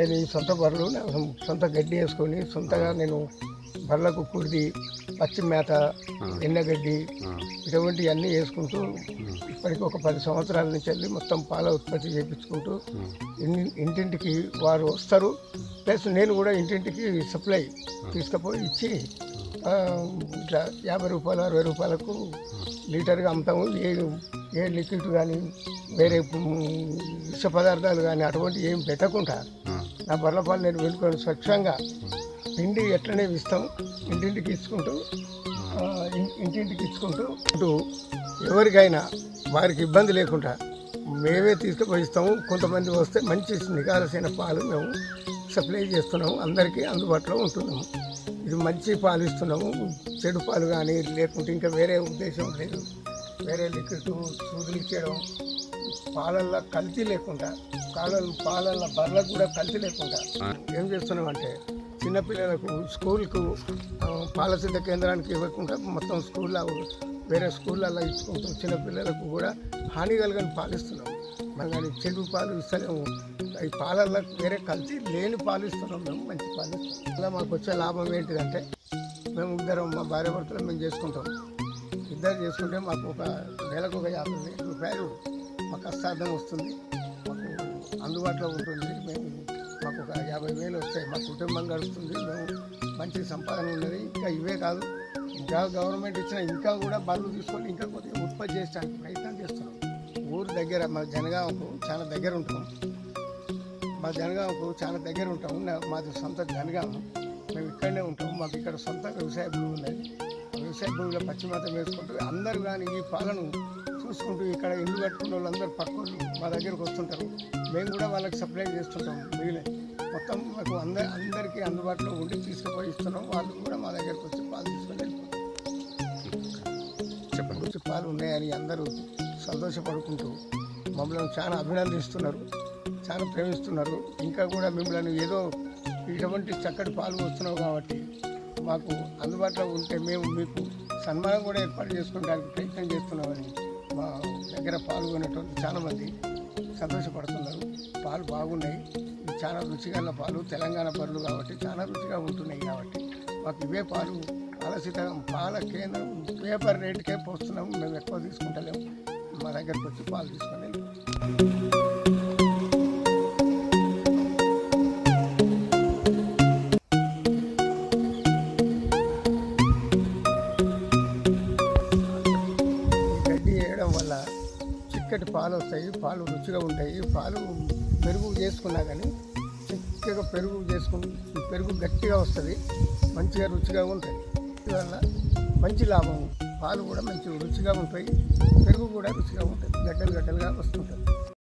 నేను ఈ సొంత బర్రెలు నా సొంత గడ్డి వేసుకొని సొంతగా నేను బర్రెలకు కుర్ది పచ్చి మేత ఎన్నగడ్డి ఇటువంటివి అన్నీ వేసుకుంటూ ఇప్పటికి ఒక పది సంవత్సరాల నుంచి వెళ్ళి మొత్తం పాల ఉత్పత్తి చేయించుకుంటూ ఇన్ని- ఇంటింటికి వారు వస్తారు ప్లస్ నేను కూడా ఇంటింటికి సప్లై తీసుకుపోయి ఇచ్చి ఆ, ఇట్లా యాభై రూపాయలు అరవై రూపాయలకు లీటర్గా అమ్ముతాము ఏ ఏ లిక్విడ్ కానీ వేరే ఉమ్, విష పదార్థాలు కానీ అటువంటి ఏం పెట్టకుండా నా బర్రెల పాలు నేను వెళ్ళుకొని స్వచ్ఛంగా పిండి ఎట్లనే ఇస్తాం ఇంటింటికి ఇచ్చుకుంటూ ఆ, ఇన్- ఇంటింటికి ఇచ్చుకుంటూ ఇటు ఎవరికైనా వారికి ఇబ్బంది లేకుండా మేమే తీసుకుపోయి ఇస్తాము కొంతమంది వస్తే మంచి నికాలసిన పాలు మేము సప్లై చేస్తున్నాము అందరికీ అందుబాటులో ఉంటున్నాము ఇది మంచి పాలు ఇస్తున్నాము చెడు పాలు కానీ లేకుంటే ఇంకా వేరే ఉద్దేశం లేదు వేరే లిక్విడ్ సూదులు ఇచ్చేయడం పాలల్లో కల్తీ లేకుండా పాలల పాలల్ల బర్రెలకు కూడా కల్తీ లేకుండా ఏం చేస్తున్నామంటే చిన్నపిల్లలకు స్కూల్కు ఆ, పాల సిద్ధ కేంద్రానికి ఇవ్వకుండా మొత్తం స్కూల్లో వేరే స్కూళ్ళల్లో ఇచ్చుకుంటూ చిన్నపిల్లలకు కూడా హాని కలగని పాలు ఇస్తున్నాం మనం కానీ చెడు పాలు ఇస్తలేము ఈ పాలల్లో వేరే కల్తీ లేని పాలు ఇస్తున్నాం మేము మంచి పాలు ఇస్తున్నాం అలా మాకు వచ్చే లాభం ఏంటిదంటే మేము ఇద్దరం మా భార్య భర్తలు మేము చేసుకుంటాం ఇద్దరు చేసుకుంటే మాకు ఒక నెలకు ఒక యాభై వేల రూపాయలు మాకు కష్టార్థం వస్తుంది మాకు అందుబాటులో ఉంటుంది మేము మాకు ఒక యాభై వేలు వస్తాయి మా కుటుంబం గడుస్తుంది మేము మంచి సంపాదన ఉన్నది ఇంకా ఇవే కాదు ఇంకా గవర్నమెంట్ ఇచ్చిన ఇంకా కూడా బరువు తీసుకొని ఇంకా కొద్దిగా ఉత్పత్తి చేయడానికి ప్రయత్నం చేస్తున్నాం ఊరు దగ్గర మా జనగామకు చాలా దగ్గర ఉంటాం మా జనగామకు చాలా దగ్గర ఉంటాం నా- మాది సొంత జనగామ మేము ఇక్కడనే ఉంటాం మాకు ఇక్కడ సొంత వ్యవసాయ భూమి ఉన్నది ఆ వ్యవసాయ భూమిలో పచ్చిమేత వేసుకుంటూ అందరూ కానీ ఈ పాలను చూసుకుంటూ ఇక్కడ ఇల్లు కట్టుకున్న వాళ్ళందరూ పక్కలు మా దగ్గరకు వస్తుంటారు మేము కూడా వాళ్ళకి సప్లై చేస్తుంటాం మిగిలిన మొత్తం మాకు అందరి అందరికీ అందుబాటులో ఉండి తీసుకుపోయి ఇస్తున్నాం వాళ్ళు కూడా మా దగ్గరకు వచ్చి పాలు తీసుకొని వెళ్ళిపోతారు చెప్పండి మంచి పాలు ఉన్నాయని అందరూ సంతోషపడుకుంటూ మమ్మల్ని చాలా అభినందిస్తున్నారు చాలా ప్రేమిస్తున్నారు ఇంకా కూడా మిమ్మల్ని ఏదో ఇటువంటి చక్కటి పాలు వస్తున్నావు కాబట్టి మాకు అందుబాటులో ఉంటే మేము మీకు సన్మానం కూడా ఏర్పాటు చేసుకోవడానికి ప్రయత్నం చేస్తున్నామని మా దగ్గర పాల్గొనేటువంటి చాలామంది సంతోషపడుతున్నారు పాలు బాగున్నాయి ఇవి చాలా రుచిగల పాలు తెలంగాణ పరులు కాబట్టి చాలా రుచిగా ఉంటున్నాయి కాబట్టి మాకు ఇవే పాలు పాలసిత పాల కేంద్రం పేపర్ రేటుకే పోస్తున్నాము మేము ఎక్కువ తీసుకుంటలేము మా దగ్గరకు వచ్చి పాలు తీసుకొని వెళ్ళిపోతాం. ఈ గడ్డి వేయడం వల్ల చిక్కటి పాలు వస్తాయి పాలు రుచిగా ఉంటాయి పాలు పెరుగు చేసుకున్నా కానీ చిక్కగా పెరుగు చేసుకుని పెరుగు గట్టిగా వస్తుంది మంచిగా రుచిగా ఉంటాయి దీనివల్ల మంచి లాభం పాలు కూడా మంచి రుచిగా ఉంటాయి పెరుగు కూడా రుచిగా ఉంటుంది గడ్డలు గడ్డలుగా వస్తుంటుంది